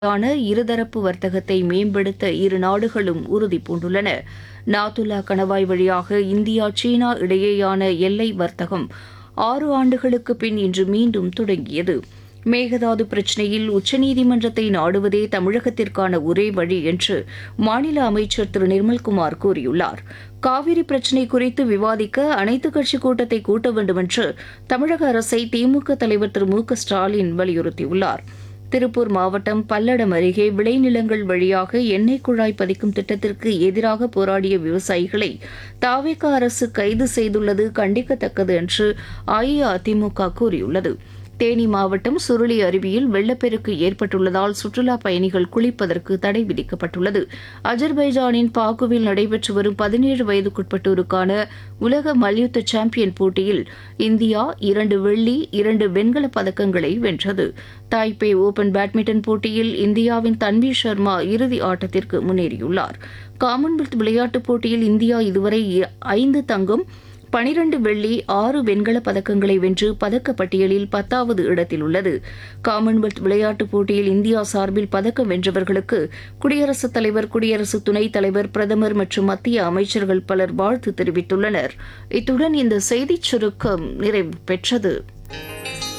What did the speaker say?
ான இருதரப்பு வர்த்தகத்தை மேம்படுத்த இரு நாடுகளும் உறுதி பூண்டுள்ளன நாத்துல்லா கணவாய் வழியாக இந்தியா சீனா இடையேயான எல்லை வர்த்தகம் ஆறு ஆண்டுகளுக்கு பின் இன்று மீண்டும் தொடங்கியது மேகதாது பிரச்சினையில் உச்சநீதிமன்றத்தை நாடுவதே தமிழகத்திற்கான ஒரே வழி என்று மாநில அமைச்சர் திரு நிர்மல்குமார் கூறியுள்ளார் காவிரி பிரச்சினை குறித்து விவாதிக்க அனைத்துக் கட்சி கூட்டத்தை கூட்ட வேண்டுமென்று தமிழக அரசை திமுக தலைவர் திரு மு க ஸ்டாலின் வலியுறுத்தியுள்ளார் திருப்பூர் மாவட்டம் பல்லடம் அருகே விளைநிலங்கள் வழியாக எண்ணெய் குழாய் பதிக்கும் திட்டத்திற்கு எதிராக போராடிய விவசாயிகளை தாவேக அரசு கைது செய்துள்ளது கண்டிக்கத்தக்கது என்று அஇஅதிமுக கூறியுள்ளது தேனி மாவட்டம் சுருளி அருவியில் வெள்ளப்பெருக்கு ஏற்பட்டுள்ளதால் சுற்றுலாப் பயணிகள் குளிப்பதற்கு தடை விதிக்கப்பட்டுள்ளது அஜர்பைஜானின் பாக்குவில் நடைபெற்று வரும் பதினேழு வயதுக்குட்பட்டோருக்கான உலக மல்யுத்த சாம்பியன் போட்டியில் இந்தியா இரண்டு வெள்ளி இரண்டு வெண்கலப் பதக்கங்களை வென்றது தாய்பே ஓபன் பேட்மிண்டன் போட்டியில் இந்தியாவின் தன்வீர் சர்மா இறுதி ஆட்டத்திற்கு முன்னேறியுள்ளார் காமன்வெல்த் விளையாட்டுப் போட்டியில் இந்தியா இதுவரை ஐந்து தங்கம் பனிரண்டு வெள்ளி ஆறு வெண்கலப் பதக்கங்களை வென்று பதக்கப்பட்டியலில் பத்தாவது இடத்தில் உள்ளது காமன்வெல்த் விளையாட்டுப் போட்டியில் இந்தியா சார்பில் பதக்கம் வென்றவர்களுக்கு குடியரசுத் தலைவர் குடியரசு துணைத் தலைவர் பிரதமர் மற்றும் மத்திய அமைச்சர்கள் பலர் வாழ்த்து தெரிவித்துள்ளனர் இத்துடன் இந்த செய்திச் சுருக்கம் நிறைவு பெற்றது